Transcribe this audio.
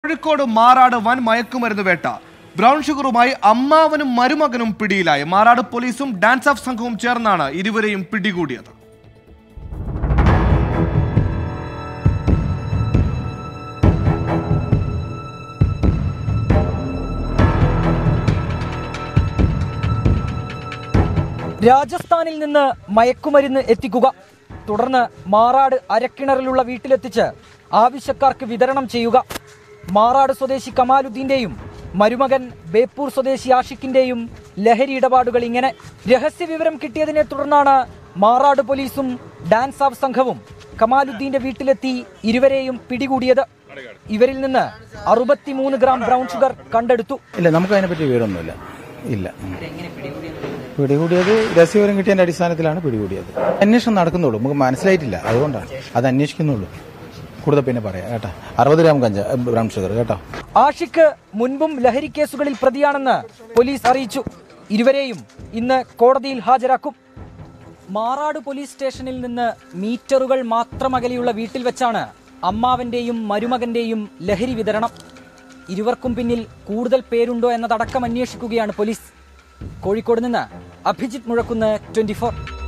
കോഴിക്കോട് മാറാട് വൻ മയക്കുമരുന്ന് വേട്ട ബ്രൗൺ ഷുഗറുമായി അമ്മാവനും മരുമകനും പിടിയിലായി മാറാട് പോലീസും ഡാൻസ് ഓഫ് സംഘവും ചേർന്നാണ് ഇരുവരെയും പിടികൂടിയത് രാജസ്ഥാനിൽ നിന്ന് മയക്കുമരുന്ന് എത്തിക്കുക തുടർന്ന് മാറാട് അരക്കിണറിലുള്ള വീട്ടിലെത്തിച്ച് ആവശ്യക്കാർക്ക് വിതരണം ചെയ്യുക മാറാട് സ്വദേശി കമാലുദ്ദീന്റെയും മരുമകൻ ബേപ്പൂർ സ്വദേശി ആഷിഖിന്റെയും ലഹരി ഇടപാടുകൾ ഇങ്ങനെ രഹസ്യ വിവരം കിട്ടിയതിനെ തുടർന്നാണ് മാറാട് പോലീസും ഡാൻസ് ഓഫ് സംഘവും കമാലുദ്ദീന്റെ വീട്ടിലെത്തി ഇരുവരെയും പിടികൂടിയത് ഇവരിൽ നിന്ന് അറുപത്തിമൂന്ന് ഗ്രാം ബ്രൗൺ ഷുഗർ കണ്ടെടുത്തു ഇല്ല നമുക്ക് അതിനെപ്പറ്റി വിവരമൊന്നുമില്ല ഇല്ല പിടികൂടിയത് രഹസ്യവിവരം കിട്ടിയതിന്റെ അടിസ്ഥാനത്തിലാണ് പിടികൂടിയത് അന്വേഷണം നടക്കുന്നുള്ളൂ നമുക്ക് മനസ്സിലായിട്ടില്ല അതുകൊണ്ടാണ് അത് അന്വേഷിക്കുന്നുള്ളൂ കൂടുതൽ പിന്നെ പറയാം കേട്ടോ അറുപത് ഗ്രാം കഞ്ച ബ്രൗൺ ഷുഗർ കേട്ടോ ആഷിഖ് മുൻപും ലഹരി കേസുകളിൽ പ്രതിയാണെന്ന് പോലീസ് അറിയിച്ചു ഇരുവരെയും ഇന്ന് കോടതിയിൽ ഹാജരാക്കും മാറാട് പോലീസ് സ്റ്റേഷനിൽ നിന്ന് മീറ്ററുകൾ മാത്രം അകലെയുള്ള വീട്ടിൽ വെച്ചാണ് അമ്മാവന്റെയും മരുമകന്റെയും ലഹരി വിതരണം ഇരുവർക്കും പിന്നിൽ കൂടുതൽ പേരുണ്ടോ എന്നതടക്കം അന്വേഷിക്കുകയാണ് പോലീസ് കോഴിക്കോട് നിന്ന് അഭിജിത്ത് മുഴക്കുന്ന് ട്വന്റി